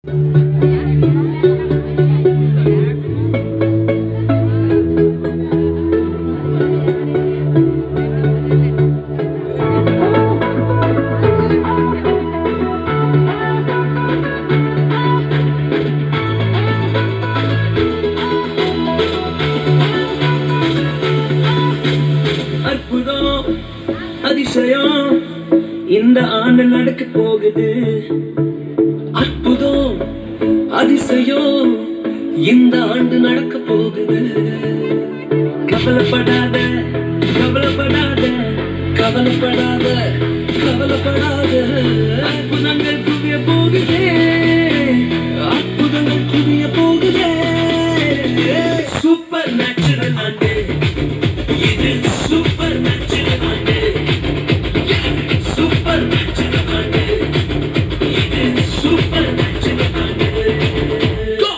அற்புதம் அதிசயம் இந்த ஆண்டு நடக்க போகுது அற்புதம் அதிசயம் இந்த ஆண்டு நடக்க போகுது கவலைப்படாத கவலைப்படாத கவலைப்படாத கவலைப்படாத அற்புதங்கள் குவிய போகுதே அற்புதங்கள் குவிய போகுதே சூப்பர் நேச்சுரல் ஆண்டு இது சூப்பர் நேச்சுரல் ஆண்டு சூப்பர் நேச்சுரல் ஆண்டு இது சூப்பர் நேச்சுரல் ஆண்டு Go!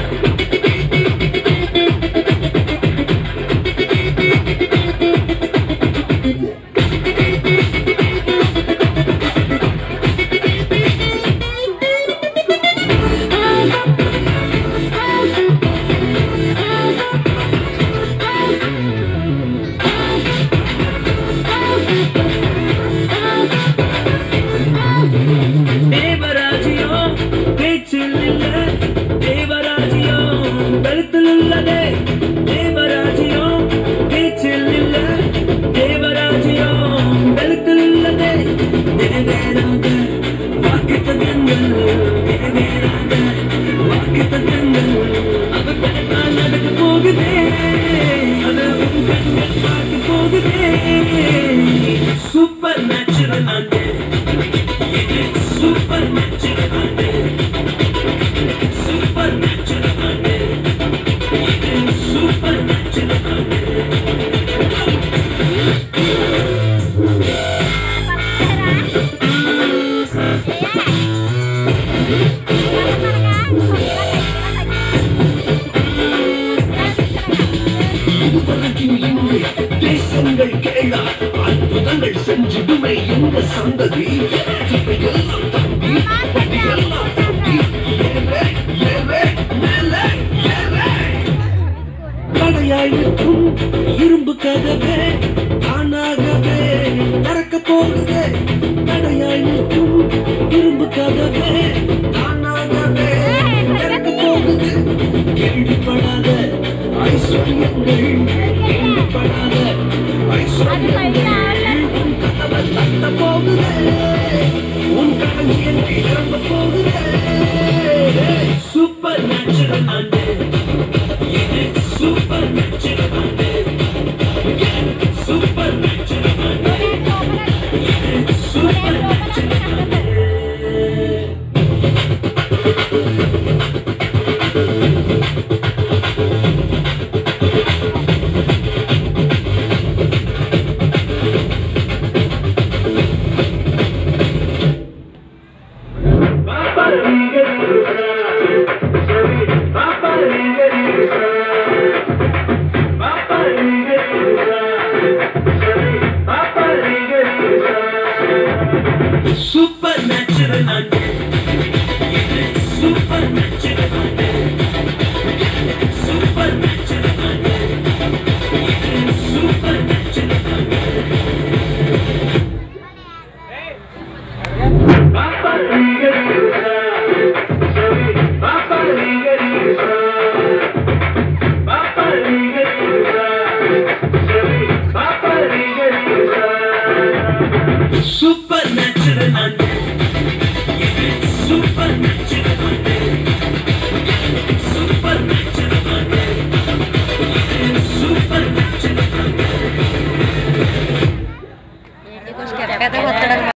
தேவராஜியம் பேச்சில் இல்ல தேவராஜியம் கழுத்தில் உள்ளதே தேவராஜியம் பேச்சில் இல்ல தேவராஜியம் கழுத்தில் உள்ளதே தேவேராக வாக்கு தந்தங்கள் தேவேராக வாக்கு தந்தங்கள் அவர் கணக்கால் நடக்க போகுதே அது உன் கண்கள் பார்க்க போகுதே சூப்பர் நேச்சுரல் ஆண்டு Super natural money. Super natural money. Super natural money. உலகின் இன்று தேசங்கள் கேளா அற்புதங்கள் செஞ்சிடுமை எங்க சந்ததி இவையெல்லாம் தம்பி இவையெல்லாம் தம்பி ஏவே ஏவே மேலே ஏவே கடையாய் நிற்கும் இரும்பு கதவே தானாகவே திறக்க போகுதே கடையாய் நிற்கும் இரும்பு கதவே தானாகவே திறக்க போகுது கேள்விப்படாத ஐஸ்வர்யங்கள் கேள்விப்படாத ஐஸ்வர்யங்கள் உன் கதவை தட்ட போகுதே உன் களஞ்சியங்கள் நிரம்ப போகுதே சூப்பர் நேச்சுரல் ஆண்டு இது சூப்பர் நேச்சுரல் ஆண்டு சூப்பர் நேச்சுரல் ஆண்டு இது சூப்பர் நேச்சுரல் ஆண்டு Super natural and super natural.